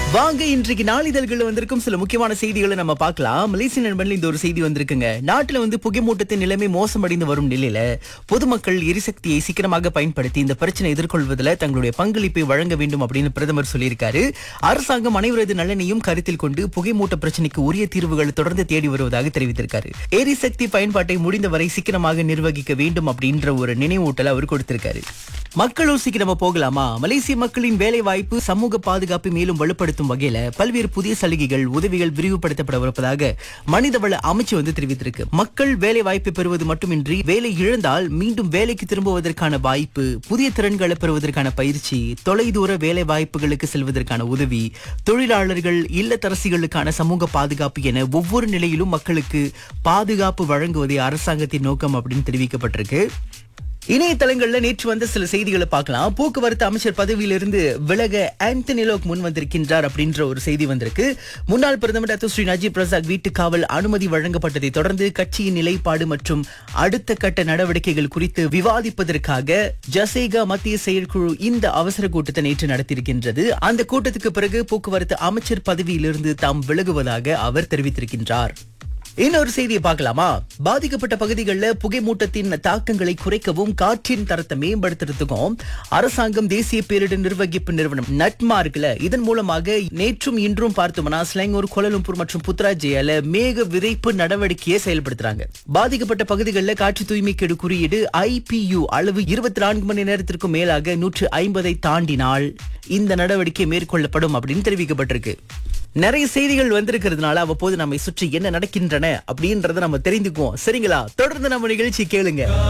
வாங்க இன்றைக்கு நாளிதழ்கள் வந்திருக்கும் சில முக்கியமான செய்திகளை நம்ம பார்க்கலாம் மலேசிய நண்பன்ல இந்த ஒரு செய்தி வந்திருக்குங்க நாட்டுல வந்து புகைமூட்டத்தின் நிலைமை மோசமடைந்து வரும் நிலையில பொதுமக்கள் எரிசக்தியை சீக்கிரமாக பயன்படுத்தி இந்த பிரச்சனை எதிர்கொள்வதில் தங்களுடைய பங்களிப்பை வழங்க வேண்டும் அப்படின்னு பிரதமர் சொல்லியிருக்காரு அரசாங்கம் அனைவரது நலனையும் கருத்தில் கொண்டு புகைமூட்ட பிரச்சனைக்கு உரிய தீர்வுகள் தொடர்ந்து தேடி வருவதாக தெரிவித்திருக்காரு எரிசக்தி பயன்பாட்டை முடிந்தவரை சீக்கிரமாக நிர்வகிக்க வேண்டும் அப்படின்ற ஒரு நினைவூட்டலை அவர் கொடுத்திருக்காரு மக்களும் சீக்கிரமா போகலாமா மலேசிய மக்களின் வேலை வாய்ப்பு சமூக பாதுகாப்பை மேலும் வலுப்படுத்தும் வகையில பல்வேறு புதிய சலுகைகள் உதவிகள் விரிவுபடுத்தப்படவிருப்பதாக மனிதவள அமைச்சு வந்து தெரிவித்திருக்கு மக்கள் வேலை வாய்ப்பை பெறுவது மட்டுமின்றி வேலை இழந்தால் மீண்டும் வேலைக்கு திரும்புவதற்கான வாய்ப்பு புதிய திறன்களை பெறுவதற்கான பயிற்சி தொலைதூர வேலை வாய்ப்புகளுக்கு செல்வதற்கான உதவி தொழிலாளர்கள் இல்லத்தரசிகளுக்கான சமூக பாதுகாப்பு என ஒவ்வொரு நிலையிலும் மக்களுக்கு பாதுகாப்பு வழங்குவதே அரசாங்கத்தின் நோக்கம் அப்படின்னு தெரிவிக்கப்பட்டிருக்கு இணையதளங்கள்ல நேற்று வந்த சில செய்திகளை பார்க்கலாம் போக்குவரத்து அமைச்சர் பதவியிலிருந்து விலக ஆந்தனி லோக் முன் வந்திருக்கின்றார் அப்படின்ற ஒரு செய்தி வந்திருக்கு முன்னாள் பிரதமர் டாக்டர் ஸ்ரீ நஜீப் பிரசாத் வீட்டு காவல் அனுமதி வழங்கப்பட்டதை தொடர்ந்து கட்சியின் நிலைப்பாடு மற்றும் அடுத்த கட்ட நடவடிக்கைகள் குறித்து விவாதிப்பதற்காக ஜசேகா மத்திய செயற்குழு இந்த அவசர கூட்டத்தை நேற்று நடத்தியிருக்கின்றது அந்த கூட்டத்துக்கு பிறகு போக்குவரத்து அமைச்சர் பதவியிலிருந்து தாம் விலகுவதாக அவர் தெரிவித்திருக்கின்றார் இன்னொரு செய்தியை பார்க்கலாமா பாதிக்கப்பட்ட பகுதிகளில் புகைமூட்டத்தின் தாக்கங்களை குறைக்கவும் காற்றின் தரத்தை மேம்படுத்துறதுக்கும் அரசாங்கம் தேசிய பேரிடர் நிர்வகிப்பு நிறுவனம் நட்மா இருக்குல்ல இதன் மூலமாக நேற்றும் இன்றும் பார்த்தோம்னா ஸ்லங்கூர் கோலலும்பூர் மற்றும் புத்ராஜியால மேக விதைப்பு நடவடிக்கையை செயல்படுத்துறாங்க பாதிக்கப்பட்ட பகுதிகளில் காற்று தூய்மைக்கேடு குறியீடு ஐபியு அளவு இருபத்தி நான்கு மணி நேரத்திற்கும் மேலாக நூற்று ஐம்பதை தாண்டினால் இந்த நடவடிக்கை மேற்கொள்ளப்படும் அப்படின்னு தெரிவிக்கப்பட்டிருக்கு நிறைய செய்திகள் வந்திருக்கிறதுனால அவ்வப்போது நம்மை சுற்றி என்ன நடக்கின்றன அப்படின்றத நம்ம தெரிந்துக்குவோம் சரிங்களா தொடர்ந்து நம்ம நிகழ்ச்சி கேளுங்க